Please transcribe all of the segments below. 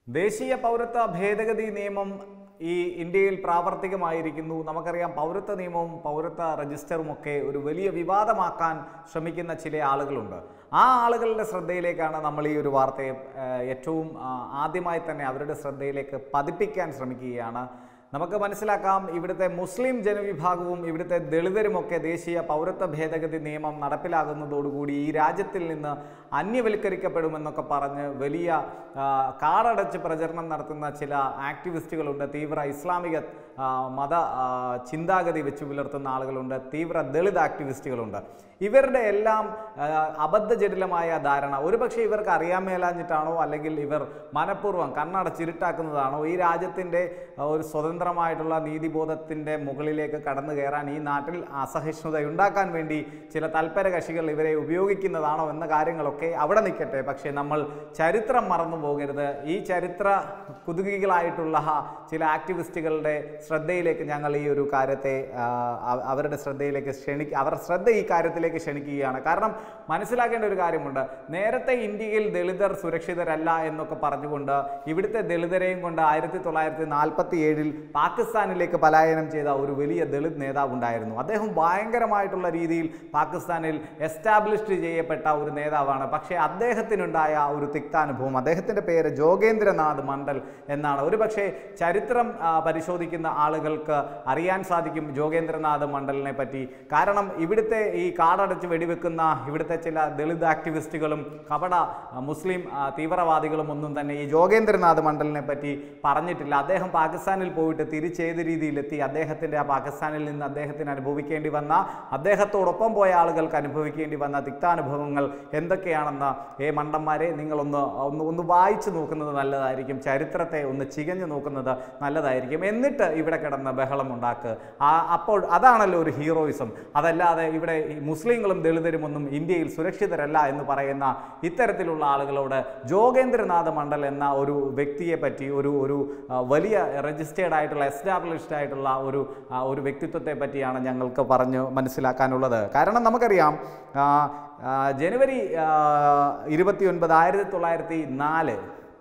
ദേശീയ പൗരത്വ ഭേദഗതി നിയമം ഈ ഇന്ത്യയിൽ പ്രാവർത്തികമായിരിക്കുന്നു നമുക്കറിയാം പൗരത്വ നിയമവും പൗരത്വ രജിസ്റ്ററും ഒക്കെ ഒരു വലിയ വിവാദമാക്കാൻ ശ്രമിക്കുന്ന ചില ആളുകളുണ്ട് ആ ആളുകളുടെ ശ്രദ്ധയിലേക്കാണ് നമ്മൾ ഈ ഒരു വാർത്തയെ ഏഹ്, ഏറ്റവും ആ, ആദ്യമായി തന്നെ അവരുടെ ശ്രദ്ധയിലേക്ക് പതിപ്പിക്കാൻ ശ്രമിക്കുകയാണ് നമുക്ക് മനസ്സിലാക്കാം ഇവിടുത്തെ മുസ്ലിം ജനവിഭാഗവും ഇവിടുത്തെ ദളിതരുമൊക്കെ ദേശീയ പൗരത്വ ഭേദഗതി നിയമം നടപ്പിലാകുന്നതോടുകൂടി ഈ രാജ്യത്തിൽ നിന്ന് അന്യവൽക്കരിക്കപ്പെടുമെന്നൊക്കെ പറഞ്ഞ് വലിയ ആ, കാടടച്ച് പ്രചരണം നടത്തുന്ന ചില ആക്ടിവിസ്റ്റുകളുണ്ട് തീവ്ര ഇസ്ലാമിക ആ, മത ആ, ചിന്താഗതി വെച്ച് പുലർത്തുന്ന ആളുകളുണ്ട് തീവ്ര ദളിത് ആക്ടിവിസ്റ്റുകളുണ്ട് ഇവരുടെ എല്ലാം ആ, അബദ്ധജടിലമായ ധാരണ ഒരുപക്ഷെ ഇവർക്ക് അറിയാൻ മേലാഞ്ഞിട്ടാണോ അല്ലെങ്കിൽ ഇവർ മനഃപൂർവ്വം കണ്ണടച്ചിരുട്ടാക്കുന്നതാണോ ഈ രാജ്യത്തിൻ്റെ ആ, ഒരു സ്വതന്ത്രമായിട്ടുള്ള നീതിബോധത്തിൻ്റെ മുകളിലേക്ക് കടന്നു കയറാൻ ഈ നാട്ടിൽ അസഹിഷ്ണുത ഉണ്ടാക്കാൻ വേണ്ടി ചില തൽപര കക്ഷികൾ ഇവരെ ഉപയോഗിക്കുന്നതാണോ എന്ന കാര്യങ്ങളൊക്കെ അവിടെ നിൽക്കട്ടെ പക്ഷേ നമ്മൾ ചരിത്രം മറന്നു പോകരുത് ഈ ചരിത്ര കുതുകികളായിട്ടുള്ള ചില ആക്ടിവിസ്റ്റുകളുടെ ശ്രദ്ധയിലേക്ക് ഞങ്ങൾ ഈ ഒരു കാര്യത്തെ ആ, അവ- അവരുടെ ശ്രദ്ധയിലേക്ക് ക്ഷണി അവരുടെ ശ്രദ്ധ ഈ കാര്യത്തിലേക്ക് ക്ഷണിക്കുകയാണ് കാരണം മനസ്സിലാക്കേണ്ട ഒരു കാര്യമുണ്ട് നേരത്തെ ഇന്ത്യയിൽ ദളിതർ സുരക്ഷിതരല്ല എന്നൊക്കെ പറഞ്ഞുകൊണ്ട് ഇവിടുത്തെ ദളിതരെയും കൊണ്ട് ആയിരത്തി തൊള്ളായിരത്തി നാൽപ്പത്തി ഏഴിൽ പാകിസ്ഥാനിലേക്ക് പലായനം ചെയ്ത ഒരു വലിയ ദളിത് നേതാവ് ഉണ്ടായിരുന്നു അദ്ദേഹം ഭയങ്കരമായിട്ടുള്ള രീതിയിൽ പാകിസ്ഥാനിൽ എസ്റ്റാബ്ലിഷ്ഡ് ചെയ്യപ്പെട്ട ഒരു നേതാവാണ് പക്ഷേ അദ്ദേഹത്തിനുണ്ടായ ഒരു തിക്താനുഭവം അദ്ദേഹത്തിൻ്റെ പേര് ജോഗേന്ദ്രനാഥ് മണ്ഡൽ എന്നാണ് ഒരുപക്ഷെ ചരിത്രം ആ, പരിശോധിക്കുന്ന ആളുകൾക്ക് അറിയാൻ സാധിക്കും ജോഗേന്ദ്രനാഥ് മണ്ഡലിനെ പറ്റി കാരണം ഇവിടുത്തെ ഈ കാടടച്ച് വെടിവെക്കുന്ന ഇവിടുത്തെ ചില ദളിത് ആക്ടിവിസ്റ്റുകളും കപട ആ, മുസ്ലിം ആ, തീവ്രവാദികളും ഒന്നും തന്നെ ഈ ജോഗേന്ദ്രനാഥ് മണ്ഡലിനെ പറ്റി പറഞ്ഞിട്ടില്ല അദ്ദേഹം പാകിസ്ഥാനിൽ പോയിട്ട് തിരിച്ചേത് രീതിയിലെത്തി അദ്ദേഹത്തിൻ്റെ ആ പാകിസ്ഥാനിൽ നിന്ന് അദ്ദേഹത്തിന് അനുഭവിക്കേണ്ടി വന്ന അദ്ദേഹത്തോടൊപ്പം പോയ ആളുകൾക്ക് അനുഭവിക്കേണ്ടി വന്ന തിക്താനുഭവങ്ങൾ എന്തൊക്കെയാണെന്ന് ഏ മണ്ടന്മാരെ നിങ്ങളൊന്ന് ഒന്ന് ഒന്ന് വായിച്ചു നോക്കുന്നത് നല്ലതായിരിക്കും ചരിത്രത്തെ ഒന്ന് ചികഞ്ഞു നോക്കുന്നത് നല്ലതായിരിക്കും എന്നിട്ട് ഇവിടെ കിടന്ന് ബഹളം ഉണ്ടാക്കുക ആ അപ്പോൾ അതാണല്ലോ ഒരു ഹീറോയിസം അതല്ലാതെ ഇവിടെ ഈ മുസ്ലിങ്ങളും ദളിതരും ഒന്നും ഇന്ത്യയിൽ സുരക്ഷിതരല്ല എന്ന് പറയുന്ന ഇത്തരത്തിലുള്ള ആളുകളോട് ജോഗേന്ദ്രനാഥ് മണ്ഡൽ എന്ന ഒരു വ്യക്തിയെ പറ്റി ഒരു ഒരു ആ, വലിയ രജിസ്റ്റേർഡ് ആയിട്ടുള്ള എസ്റ്റാബ്ലിഷ്ഡ് ആയിട്ടുള്ള ഒരു ആ, ഒരു വ്യക്തിത്വത്തെ പറ്റിയാണ് ഞങ്ങൾക്ക് പറഞ്ഞു മനസ്സിലാക്കാനുള്ളത് കാരണം നമുക്കറിയാം ആ, ആ, ജനുവരി ഇരുപത്തി ഒൻപത് ആയിരത്തി തൊള്ളായിരത്തി നാല്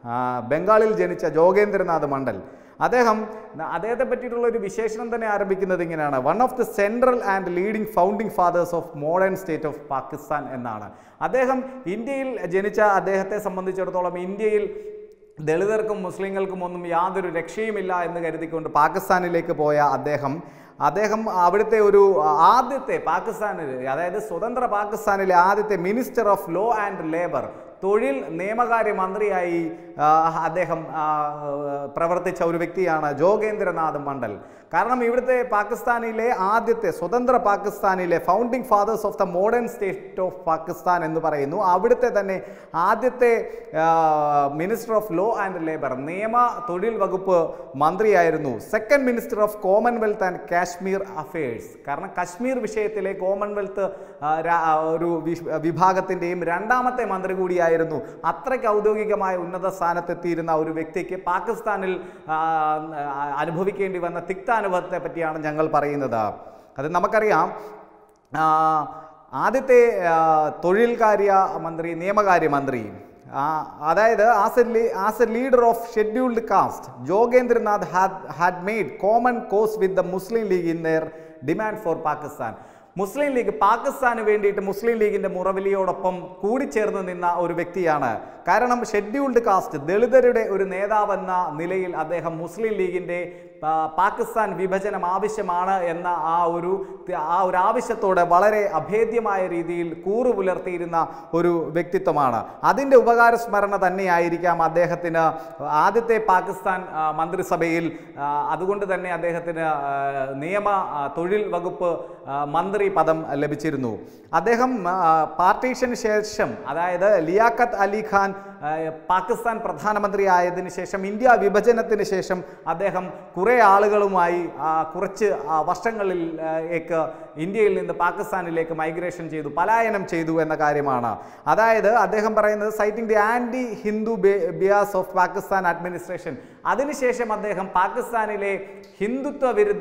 ബംഗാളിൽ ജനിച്ച ജോഗേന്ദ്രനാഥ് മണ്ഡൽ അദ്ദേഹം ന- അദ്ദേഹത്തെ പറ്റിയിട്ടുള്ള ഒരു വിശേഷണം തന്നെ ആരംഭിക്കുന്നത് ഇങ്ങനെയാണ് one of the central and leading founding fathers of modern state of Pakistan എന്നാണ് അദ്ദേഹം ഇന്ത്യയിൽ ജനിച്ച അദ്ദേഹത്തെ സംബന്ധിച്ചിടത്തോളം ഇന്ത്യയിൽ ദളിതർക്കും മുസ്ലിങ്ങൾക്കും ഒന്നും യാതൊരു രക്ഷയുമില്ല എന്ന് കരുതിക്കൊണ്ട് പാകിസ്ഥാനിലേക്ക് പോയ അദ്ദേഹം അദ്ദേഹം അവിടുത്തെ ഒരു ആദ്യത്തെ പാകിസ്ഥാനിൽ അതായത് സ്വതന്ത്ര പാകിസ്ഥാനിലെ ആദ്യത്തെ minister of law and labour തൊഴിൽ നിയമകാര്യ മന്ത്രിയായി ആ, അദ്ദേഹം ആ, പ്രവർത്തിച്ച ഒരു വ്യക്തിയാണ് ജോഗേന്ദ്രനാഥ് മണ്ഡൽ കാരണം ഇവിടുത്തെ പാകിസ്ഥാനിലെ ആദ്യത്തെ സ്വതന്ത്ര പാകിസ്ഥാനിലെ founding fathers of the modern state of Pakistan എന്ന് പറയുന്നു അവിടുത്തെ തന്നെ ആദ്യത്തെ minister of law and labour നിയമ തൊഴിൽ വകുപ്പ് മന്ത്രിയായിരുന്നു second minister of Commonwealth and Kashmir affairs കാരണം കശ്മീർ വിഷയത്തിലെ കോമൺവെൽത്ത് ആ, രാ- ആ, ഒരു വിഷ്- വിഭാഗത്തിൻ്റെയും രണ്ടാമത്തെ മന്ത്രി കൂടിയായിരുന്നു അത്രയ്ക്ക് ഔദ്യോഗികമായ ഉന്നത സ്ഥാനത്തെത്തിയിരുന്ന ഒരു വ്യക്തിക്ക് പാകിസ്ഥാനിൽ ആ, ആ, അനുഭവിക്കേണ്ടി വന്ന തിക്താനുഭവത്തെ പറ്റിയാണ് ഞങ്ങൾ പറയുന്നത് അത് നമുക്കറിയാം ആ, ആദ്യത്തെ ആ, തൊഴിൽ കാര്യ മന്ത്രി നിയമകാര്യ മന്ത്രി ആ, അതായത് as a as a leader of scheduled caste Jogendranath had had made common cause with the Muslim League in their demand for Pakistan Muslim League പാകിസ്ഥാന് വേണ്ടിയിട്ട് മുസ്ലിം ലീഗിന്റെ മുറവിലിയോടൊപ്പം കൂടിച്ചേർന്ന് നിന്ന ഒരു വ്യക്തിയാണ് കാരണം ഷെഡ്യൂൾഡ് കാസ്റ്റ് ദളിതരുടെ ഒരു നേതാവെന്ന നിലയിൽ അദ്ദേഹം മുസ്ലിം ലീഗിന്റെ ആ, പാകിസ്ഥാൻ വിഭജനം ആവശ്യമാണ് എന്ന ആ ഒരു ആ ഒരു ആവശ്യത്തോടെ വളരെ അഭേദ്യമായ രീതിയിൽ കൂറു പുലർത്തിയിരുന്ന ഒരു വ്യക്തിത്വമാണ് അതിൻ്റെ ഉപകാരസ്മരണ തന്നെയായിരിക്കാം അദ്ദേഹത്തിന് ആദ്യത്തെ പാകിസ്ഥാൻ ആ, മന്ത്രിസഭയിൽ ആ, അതുകൊണ്ട് തന്നെ അദ്ദേഹത്തിന് ആ, നിയമ ആ, തൊഴിൽ വകുപ്പ് ആ, മന്ത്രി പദം ലഭിച്ചിരുന്നു അദ്ദേഹം ആ, പാർട്ടീഷന് ശേഷം അതായത് ലിയാഖത്ത് അലി ഖാൻ ആ, പാകിസ്ഥാൻ പ്രധാനമന്ത്രി ആയതിനു ശേഷം ഇന്ത്യ വിഭജനത്തിന് ശേഷം അദ്ദേഹം കുറേ ആളുകളുമായി ആ, കുറച്ച് ആ, വർഷങ്ങളിൽ ആ, ഏക്ക് ഇന്ത്യയിൽ നിന്ന് പാകിസ്ഥാനിലേക്ക് മൈഗ്രേഷൻ ചെയ്തു പലായനം ചെയ്തു എന്ന കാര്യമാണ് അതായത് അദ്ദേഹം പറയുന്നത് citing the anti Hindu bias of Pakistan administration അതിനുശേഷം അദ്ദേഹം പാകിസ്ഥാനിലെ ഹിന്ദുത്വ വിരുദ്ധ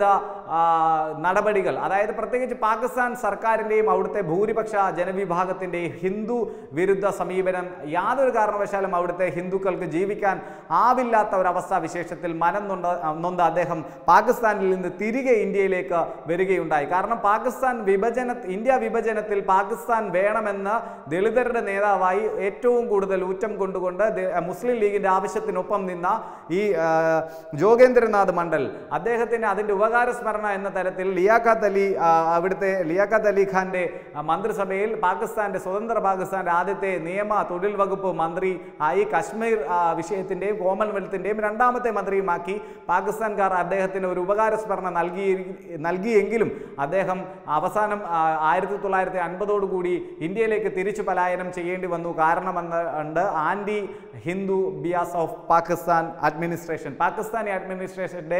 ആ, നടപടികൾ അതായത് പ്രത്യേകിച്ച് പാകിസ്ഥാൻ സർക്കാരിൻ്റെയും അവിടുത്തെ ഭൂരിപക്ഷ ജനവിഭാഗത്തിൻ്റെയും ഹിന്ദു വിരുദ്ധ സമീപനം യാതൊരു കാരണവശാലും അവിടുത്തെ ഹിന്ദുക്കൾക്ക് ജീവിക്കാൻ ആവില്ലാത്ത ഒരവസ്ഥ വിശേഷത്തിൽ മനം നൊണ്ട നൊന്ത അദ്ദേഹം പാകിസ്ഥാനിൽ നിന്ന് തിരികെ ഇന്ത്യയിലേക്ക് വരികയുണ്ടായി കാരണം പാകിസ്ഥാൻ വിഭജന ഇന്ത്യ വിഭജനത്തിൽ പാകിസ്ഥാൻ വേണമെന്ന് ദളിതരുടെ നേതാവായി ഏറ്റവും കൂടുതൽ ഊറ്റം കൊണ്ടുകൊണ്ട് ദ- മുസ്ലിം ലീഗിന്റെ ആവശ്യത്തിനൊപ്പം നിന്ന ഈ ആ, ജോഗേന്ദ്രനാഥ് മണ്ഡൽ അദ്ദേഹത്തിന് അതിന്റെ ഉപകാര സ്മരണ എന്ന തരത്തിൽ ലിയാഖത്ത് അലി ആ, അവിടുത്തെ ലിയാഖത്ത് അലി ഖാന്റെ ആ, മന്ത്രിസഭയിൽ പാകിസ്ഥാന്റെ സ്വതന്ത്ര പാകിസ്ഥാന്റെ ആദ്യത്തെ നിയമ തൊഴിൽ വകുപ്പ് മന്ത്രി ആയി കശ്മീർ ആ, വിഷയത്തിന്റെയും കോമൺവെൽത്തിന്റെയും രണ്ടാമത്തെ മന്ത്രിയുമാക്കി പാകിസ്ഥാൻകാർ അദ്ദേഹത്തിന് ഒരു ഉപകാര സ്മരണ നൽകി നൽകിയെങ്കിലും അദ്ദേഹം അവസാനം ആയിരത്തി തൊള്ളായിരത്തി അൻപതോടുകൂടി ഇന്ത്യയിലേക്ക് തിരിച്ചു പലായനം ചെയ്യേണ്ടി വന്നു കാരണമെന്ന് ഉണ്ട് anti Hindu bias of Pakistan administration Pakistani അഡ്മിനിസ്ട്രേഷൻ്റെ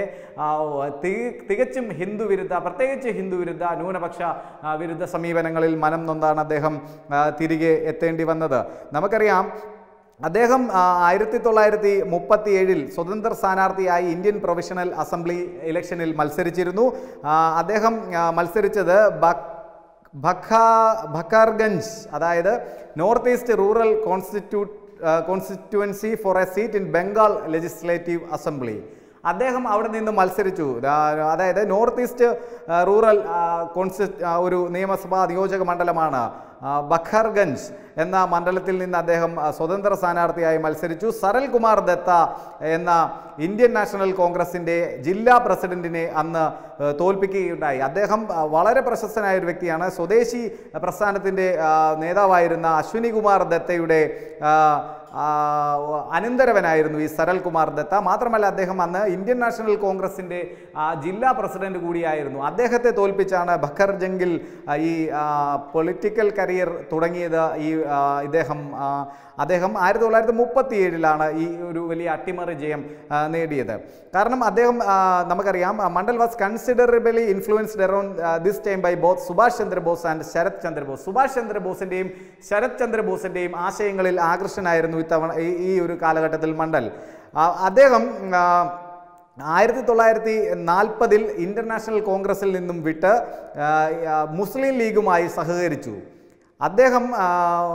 തികച്ചും ഹിന്ദു വിരുദ്ധ പ്രത്യേകിച്ച് ഹിന്ദു വിരുദ്ധ ന്യൂനപക്ഷ ആ, വിരുദ്ധ സമീപനങ്ങളിൽ മനം നൊന്താണ് അദ്ദേഹം ആ, തിരികെ എത്തേണ്ടി വന്നത് നമുക്കറിയാം അദ്ദേഹം ആയിരത്തി തൊള്ളായിരത്തി മുപ്പത്തി ഏഴിൽ സ്വതന്ത്ര സ്ഥാനാർത്ഥിയായി ഇന്ത്യൻ പ്രൊവിഷണൽ അസംബ്ലി ഇലക്ഷനിൽ മത്സരിച്ചിരുന്നു ആ, അദ്ദേഹം ആ, മത്സരിച്ചത് ബക് ഭക്ക ഭക്കാർഗഞ്ച് അതായത് north east rural constitute constituency for a seat in Bengal legislative assembly അദ്ദേഹം അവിടെ നിന്ന് മത്സരിച്ചു ആ, അതായത് നോർത്ത് ഈസ്റ്റ് ആ, റൂറൽ ആ, കോൺസ്റ്റി ആ, ഒരു നിയമസഭാ നിയോജക മണ്ഡലമാണ് ആ, ബഖർഗഞ്ച് എന്ന മണ്ഡലത്തിൽ നിന്ന് അദ്ദേഹം ആ, സ്വതന്ത്ര സ്ഥാനാർത്ഥിയായി മത്സരിച്ചു സരൽ കുമാർ ദത്ത എന്ന ഇന്ത്യൻ നാഷണൽ കോൺഗ്രസിൻ്റെ ജില്ലാ പ്രസിഡന്റിനെ അന്ന് ആ, തോൽപ്പിക്കുകയുണ്ടായി അദ്ദേഹം ആ, വളരെ പ്രശസ്തനായ ഒരു വ്യക്തിയാണ് സ്വദേശി പ്രസ്ഥാനത്തിൻ്റെ ആ, നേതാവായിരുന്ന അശ്വിനി കുമാർ ദത്തയുടെ ആ, ആ, അനന്തരവനായിരുന്നു ഈ സരൽ കുമാർ ദത്ത മാത്രമല്ല അദ്ദേഹം അന്ന് ഇന്ത്യൻ നാഷണൽ കോൺഗ്രസിൻ്റെ ആ, ജില്ലാ പ്രസിഡന്റ് കൂടിയായിരുന്നു അദ്ദേഹത്തെ തോൽപ്പിച്ചാണ് ബക്കർ ജംഗിൽ ആ, ഈ പൊളിറ്റിക്കൽ കരിയർ തുടങ്ങിയത് ഈ ആ, ഇദ്ദേഹം ആ, അദ്ദേഹം ആയിരത്തി തൊള്ളായിരത്തി മുപ്പത്തി ഏഴിലാണ് ഈ ഒരു വലിയ അട്ടിമറി ജയം ആ, നേടിയത് കാരണം അദ്ദേഹം ആ, നമുക്കറിയാം ആ, Mandal was considerably influenced around this time by both Subhash Chandra Bose and Sarat Chandra Bose Subhash ചന്ദ്രബോസിൻ്റെയും ശരത് ചന്ദ്രബോസിൻ്റെയും ആശയങ്ങളിൽ ആകർഷനായിരുന്നു ഇത്തവണ ഈ ഈ ഒരു കാലഘട്ടത്തിൽ മണ്ഡൽ ആ, അദ്ദേഹം ആ, ആയിരത്തി തൊള്ളായിരത്തി നാൽപ്പതിൽ ഇൻ്റർനാഷണൽ കോൺഗ്രസിൽ നിന്നും വിട്ട് ആ, ആ, മുസ്ലിം ലീഗുമായി സഹകരിച്ചു അദ്ദേഹം ആ,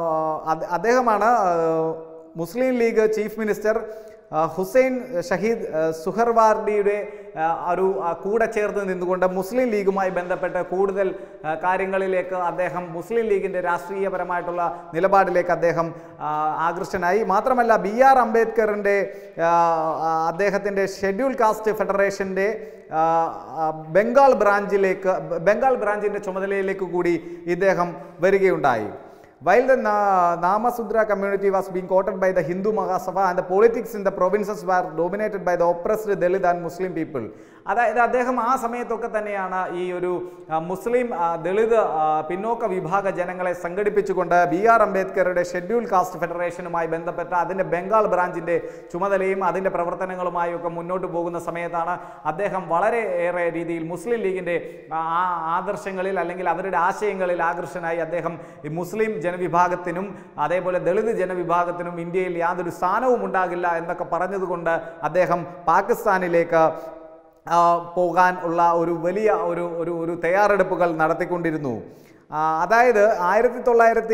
അത് അദ്ദേഹമാണ് ആ, മുസ്ലിം ലീഗ് ചീഫ് മിനിസ്റ്റർ ആ, ഹുസൈൻ ഷഹീദ് ആ, സുഹർവാർഡിയുടെ ആ, ഒരു ആ, കൂടെ ചേർന്ന് നിന്നുകൊണ്ട് മുസ്ലിം ലീഗുമായി ബന്ധപ്പെട്ട് കൂടുതൽ ആ, കാര്യങ്ങളിലേക്ക് അദ്ദേഹം മുസ്ലിം ലീഗിൻ്റെ രാഷ്ട്രീയപരമായിട്ടുള്ള നിലപാടിലേക്ക് അദ്ദേഹം ആ, ആകൃഷ്ടനായി മാത്രമല്ല ബി ആർ അംബേദ്കറിൻ്റെ അദ്ദേഹത്തിൻ്റെ ഷെഡ്യൂൾ കാസ്റ്റ് ഫെഡറേഷൻ്റെ ആ, ആ, ബംഗാൾ ബ്രാഞ്ചിലേക്ക് ബംഗാൾ ബ്രാഞ്ചിൻ്റെ ചുമതലയിലേക്ക് കൂടി ഇദ്ദേഹം വരികയുണ്ടായി While the Na- Namasudra community was being quoted by the Hindu Mahasabha and the politics in the provinces were dominated by the oppressed Dalit and Muslim people. അതായത് അദ്ദേഹം ആ സമയത്തൊക്കെ തന്നെയാണ് ഈ ഒരു ആ, മുസ്ലിം ആ, ദളിത് ആ, പിന്നോക്ക വിഭാഗ ജനങ്ങളെ സംഘടിപ്പിച്ചുകൊണ്ട് ബി ആർ അംബേദ്കറുടെ ഷെഡ്യൂൾ കാസ്റ്റ് ഫെഡറേഷനുമായി ബന്ധപ്പെട്ട അതിൻ്റെ ബംഗാൾ ബ്രാഞ്ചിൻ്റെ ചുമതലയും അതിൻ്റെ പ്രവർത്തനങ്ങളുമായി ഒക്കെ മുന്നോട്ട് പോകുന്ന സമയത്താണ് അദ്ദേഹം വളരെ ഏറെ രീതിയിൽ മുസ്ലിം ലീഗിൻ്റെ ആ ആ ആദർശങ്ങളിൽ അല്ലെങ്കിൽ അവരുടെ ആശയങ്ങളിൽ ആകർഷനായി അദ്ദേഹം ഈ മുസ്ലിം ജനവിഭാഗത്തിനും അതേപോലെ ദളിത് ജനവിഭാഗത്തിനും ഇന്ത്യയിൽ യാതൊരു സ്ഥാനവും ഉണ്ടാകില്ല എന്നൊക്കെ പറഞ്ഞതുകൊണ്ട് അദ്ദേഹം പാകിസ്ഥാനിലേക്ക് ആ, പോകാൻ ഉള്ള ഒരു വലിയ ഒരു ഒരു ഒരു തയ്യാറെടുപ്പുകൾ നടത്തിക്കൊണ്ടിരുന്നു ആ, അതായത് ആയിരത്തി തൊള്ളായിരത്തി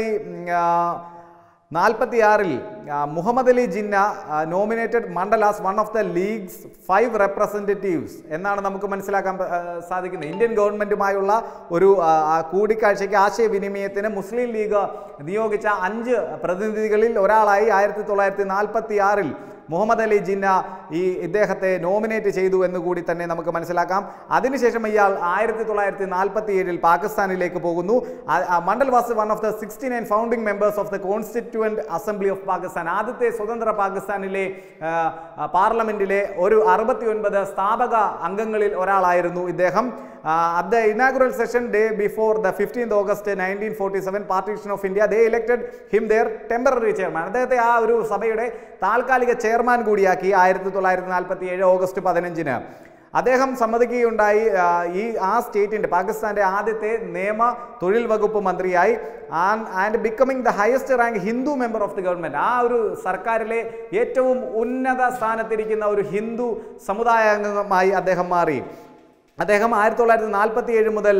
നാൽപ്പത്തി ആറിൽ Muhammad Ali Jinnah nominated Mandal as one of the league's five representatives എന്നാണ് നമുക്ക് മനസ്സിലാക്കാൻ പ- ആ, സാധിക്കുന്നത് ഇന്ത്യൻ ഗവൺമെൻറ്റുമായുള്ള ഒരു ആ, ആ, കൂടിക്കാഴ്ചയ്ക്ക് ആശയവിനിമയത്തിന് മുസ്ലിം ലീഗ് നിയോഗിച്ച അഞ്ച് പ്രതിനിധികളിൽ ഒരാളായി ആയിരത്തി തൊള്ളായിരത്തി നാൽപ്പത്തി ആറിൽ മുഹമ്മദ് അലി ജിന്ന ഈ ഇദ്ദേഹത്തെ നോമിനേറ്റ് ചെയ്തു എന്ന് കൂടി തന്നെ നമുക്ക് മനസ്സിലാക്കാം അതിനുശേഷം ഇയാൾ ആയിരത്തി തൊള്ളായിരത്തി നാൽപ്പത്തി ഏഴിൽ പാകിസ്ഥാനിലേക്ക് പോകുന്നു ആ- ആ Mandal was one of the sixty nine founding members of the constituent assembly of Pakistan ആദ്യത്തെ സ്വതന്ത്ര പാകിസ്ഥാനിലെ ആ, ആ, പാർലമെന്റിലെ ഒരു അറുപത്തി ഒൻപത് സ്ഥാപക അംഗങ്ങളിൽ ഒരാളായിരുന്നു ഇദ്ദേഹം at the inaugural session day before the fifteenth August nineteen forty seven partition of India they elected him their temporary chairman അദ്ദേഹത്തെ ആ ഒരു സഭയുടെ താൽക്കാലിക ചെയർമാൻ കൂടിയാക്കി ആയിരത്തി തൊള്ളായിരത്തി നാൽപ്പത്തി ഏഴ് ഓഗസ്റ്റ് പതിനഞ്ചിന് അദ്ദേഹം സമ്മതിക്കുകയുണ്ടായി ആ, ഈ ആ സ്റ്റേറ്റിൻ്റെ പാകിസ്ഥാൻ്റെ ആദ്യത്തെ നിയമ തൊഴിൽ വകുപ്പ് മന്ത്രിയായി and becoming the highest rank Hindu member of the government ആ ഒരു സർക്കാരിലെ ഏറ്റവും ഉന്നത സ്ഥാനത്തിരിക്കുന്ന ഒരു ഹിന്ദു സമുദായാംഗമായി അദ്ദേഹം മാറി അദ്ദേഹം ആയിരത്തി തൊള്ളായിരത്തി നാൽപ്പത്തി ഏഴ് മുതൽ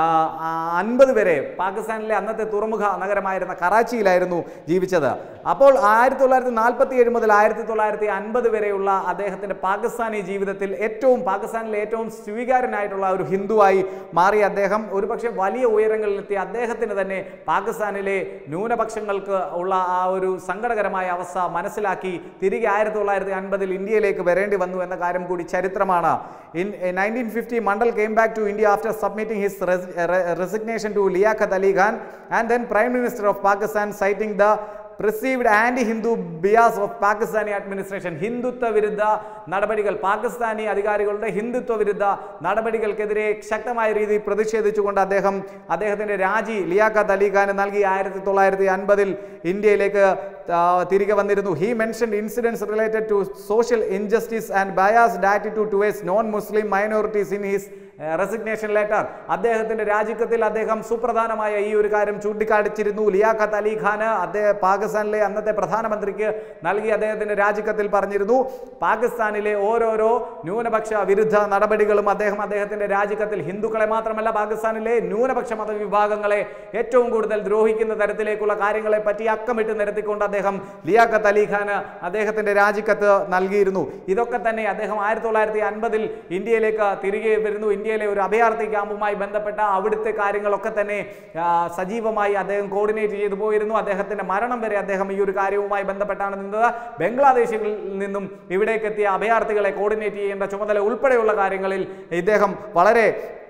അൻപത് വരെ പാകിസ്ഥാനിലെ അന്നത്തെ തുറമുഖ നഗരമായിരുന്ന കറാച്ചിയിലായിരുന്നു ജീവിച്ചത് അപ്പോൾ ആയിരത്തി തൊള്ളായിരത്തി നാൽപ്പത്തി ഏഴ് മുതൽ ആയിരത്തി തൊള്ളായിരത്തി അൻപത് വരെയുള്ള അദ്ദേഹത്തിൻ്റെ പാകിസ്ഥാനി ജീവിതത്തിൽ ഏറ്റവും പാകിസ്ഥാനിലെ ഏറ്റവും സ്വീകാര്യനായിട്ടുള്ള ഒരു ഹിന്ദുവായി മാറിയ അദ്ദേഹം ഒരുപക്ഷെ വലിയ ഉയരങ്ങളിലെത്തി അദ്ദേഹത്തിന് തന്നെ പാകിസ്ഥാനിലെ ന്യൂനപക്ഷങ്ങൾക്ക് ഉള്ള ആ ഒരു സങ്കടകരമായ അവസ്ഥ മനസ്സിലാക്കി തിരികെ ആയിരത്തി തൊള്ളായിരത്തി അൻപതിൽ ഇന്ത്യയിലേക്ക് വരേണ്ടി വന്നു എന്ന കാര്യം കൂടി ചരിത്രമാണ് in nineteen fifty Mandal came back to India after submitting his resignation to Liaquat Ali Khan and then prime minister of Pakistan citing the preserved anti Hindu bias of Pakistani administration Hindutva വിരുദ്ധ നടപടികൾ പാകിസ്ഥാനി അധികാരികളുടെ ഹിന്ദുത്വ വിരുദ്ധ നടപടികൾക്കെതിരെ ശക്തമായ രീതിയിൽ പ്രതിഷേധിച്ചുകൊണ്ട് അദ്ദേഹം അദ്ദേഹത്തിന്റെ രാജി ലിയാഖത്ത് അലി ഖാന് നൽകി ആയിരത്തി തൊള്ളായിരത്തി അൻപതിൽ ഇന്ത്യയിലേക്ക് ആ, തിരികെ വന്നിരുന്നു he mention incidents related to social injustice and biased attitude towards non Muslim minorities in his resignation letter അദ്ദേഹത്തിന്റെ രാജിക്കത്തിൽ അദ്ദേഹം സുപ്രധാനമായ ഈ ഒരു കാര്യം ചൂണ്ടിക്കാണിച്ചിരുന്നു ലിയാഖത്ത് അലി ഖാന് അദ്ദേഹം പാകിസ്ഥാനിലെ അന്നത്തെ പ്രധാനമന്ത്രിക്ക് നൽകി അദ്ദേഹത്തിന്റെ രാജിക്കത്തിൽ പറഞ്ഞിരുന്നു പാകിസ്ഥാനിലെ ഓരോരോ ന്യൂനപക്ഷ വിരുദ്ധ നടപടികളും അദ്ദേഹം അദ്ദേഹത്തിന്റെ രാജിക്കത്തിൽ ഹിന്ദുക്കളെ മാത്രമല്ല പാകിസ്ഥാനിലെ ന്യൂനപക്ഷ മതവിഭാഗങ്ങളെ ഏറ്റവും കൂടുതൽ ദ്രോഹിക്കുന്ന തരത്തിലേക്കുള്ള കാര്യങ്ങളെ പറ്റി അക്കമിട്ട് നിരത്തിക്കൊണ്ട് അദ്ദേഹം ലിയാഖത്ത് അലി ഖാന് അദ്ദേഹത്തിന്റെ രാജിക്കത്ത് നൽകിയിരുന്നു ഇതൊക്കെ തന്നെ അദ്ദേഹം ആയിരത്തി തൊള്ളായിരത്തി അൻപതിൽ ഇന്ത്യയിലേക്ക് തിരികെ വരുന്നു ഇന്ത്യയിലെ ഒരു അഭയാർത്ഥി ക്യാമ്പുമായി ബന്ധപ്പെട്ട അവിടുത്തെ കാര്യങ്ങളൊക്കെ തന്നെ ആ, സജീവമായി അദ്ദേഹം കോർഡിനേറ്റ് ചെയ്തു പോയിരുന്നു അദ്ദേഹത്തിന്റെ മരണം വരെ അദ്ദേഹം ഈ ഒരു കാര്യവുമായി ബന്ധപ്പെട്ടാണ് നിന്നത് ബംഗ്ലാദേശിൽ നിന്നും ഇവിടേക്ക് എത്തിയ അഭയാർത്ഥികളെ കോർഡിനേറ്റ് ചെയ്യേണ്ട ചുമതല ഉൾപ്പെടെയുള്ള കാര്യങ്ങളിൽ ഇദ്ദേഹം വളരെ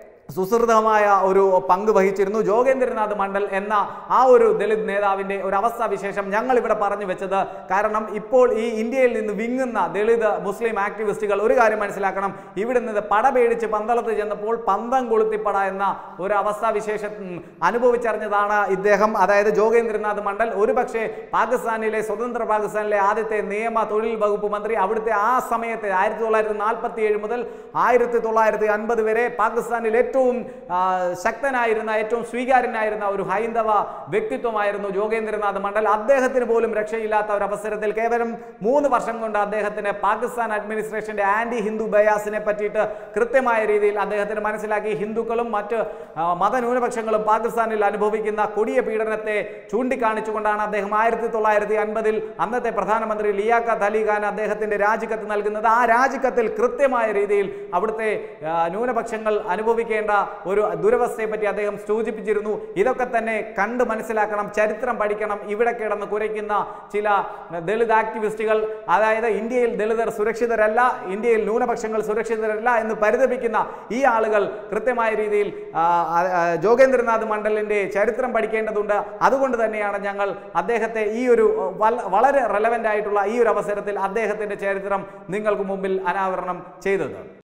സുസൃതമായ ഒരു പങ്ക് വഹിച്ചിരുന്നു ജോഗേന്ദ്രനാഥ് മണ്ഡൽ എന്ന ആ ഒരു ദളിത് നേതാവിന്റെ ഒരു അവസ്ഥാ വിശേഷം ഞങ്ങൾ ഇവിടെ പറഞ്ഞു വെച്ചത് കാരണം ഇപ്പോൾ ഈ ഇന്ത്യയിൽ നിന്ന് വിങ്ങുന്ന ദളിത് മുസ്ലിം ആക്ടിവിസ്റ്റുകൾ ഒരു കാര്യം മനസ്സിലാക്കണം ഇവിടെ നിന്ന് പട പേടിച്ച് പന്തളത്ത് ചെന്നപ്പോൾ പന്തം കൊളുത്തിപ്പട എന്ന ഒരു അവസ്ഥാ വിശേഷം ഉം, അനുഭവിച്ചറിഞ്ഞതാണ് ഇദ്ദേഹം അതായത് ജോഗേന്ദ്രനാഥ് മണ്ഡൽ ഒരുപക്ഷെ പാകിസ്ഥാനിലെ സ്വതന്ത്ര പാകിസ്ഥാനിലെ ആദ്യത്തെ നിയമ തൊഴിൽ വകുപ്പ് മന്ത്രി അവിടുത്തെ ആ സമയത്ത് ആയിരത്തി തൊള്ളായിരത്തി നാൽപ്പത്തി ഏഴ് മുതൽ ആയിരത്തി തൊള്ളായിരത്തി അൻപത് വരെ പാകിസ്ഥാനിൽ ഏറ്റവും ആ, ശക്തനായിരുന്ന ഏറ്റവും സ്വീകാര്യനായിരുന്ന ഒരു ഹൈന്ദവ വ്യക്തിത്വമായിരുന്നു ജോഗേന്ദ്രനാഥ് മണ്ഡൽ അദ്ദേഹത്തിന് പോലും രക്ഷയില്ലാത്ത ഒരു അവസരത്തിൽ കേവലം മൂന്ന് വർഷം കൊണ്ട് അദ്ദേഹത്തിന് പാകിസ്ഥാൻ അഡ്മിനിസ്ട്രേഷന്റെ ആന്റി ഹിന്ദു ബയാസിനെ പറ്റിയിട്ട് കൃത്യമായ രീതിയിൽ അദ്ദേഹത്തിന് മനസ്സിലാക്കി ഹിന്ദുക്കളും മറ്റ് ആ, മതന്യൂനപക്ഷങ്ങളും പാകിസ്ഥാനിൽ അനുഭവിക്കുന്ന കൊടിയ പീഡനത്തെ ചൂണ്ടിക്കാണിച്ചുകൊണ്ടാണ് അദ്ദേഹം ആയിരത്തി തൊള്ളായിരത്തി അൻപതിൽ അന്നത്തെ പ്രധാനമന്ത്രി ലിയാഖത്ത് അലി ഖാൻ അദ്ദേഹത്തിന്റെ രാജിക്കത്ത് നൽകുന്നത് ആ രാജിക്കത്തിൽ കൃത്യമായ രീതിയിൽ അവിടുത്തെ ആ, ന്യൂനപക്ഷങ്ങൾ അനുഭവിക്കേണ്ട ഒരു ദുരവസ്ഥയെ പറ്റി അദ്ദേഹം സൂചിപ്പിച്ചിരുന്നു ഇതൊക്കെ തന്നെ കണ്ട് മനസ്സിലാക്കണം ചരിത്രം പഠിക്കണം ഇവിടെ കിടന്ന് കുരയ്ക്കുന്ന ചില ദളിത് ആക്ടിവിസ്റ്റുകൾ അതായത് ഇന്ത്യയിൽ ദളിതർ സുരക്ഷിതരല്ല ഇന്ത്യയിൽ ന്യൂനപക്ഷങ്ങൾ സുരക്ഷിതരല്ല എന്ന് പരിതപിക്കുന്ന ഈ ആളുകൾ കൃത്യമായ രീതിയിൽ ആ, ആ, ആ, ജോഗേന്ദ്രനാഥ് മണ്ഡലിന്റെ ചരിത്രം പഠിക്കേണ്ടതുണ്ട് അതുകൊണ്ട് തന്നെയാണ് ഞങ്ങൾ അദ്ദേഹത്തെ ഈ ഒരു വല- വളരെ റെലവൻ്റ് ആയിട്ടുള്ള ഈ ഒരു അവസരത്തിൽ അദ്ദേഹത്തിന്റെ ചരിത്രം നിങ്ങൾക്ക് മുമ്പിൽ അനാവരണം ചെയ്തത്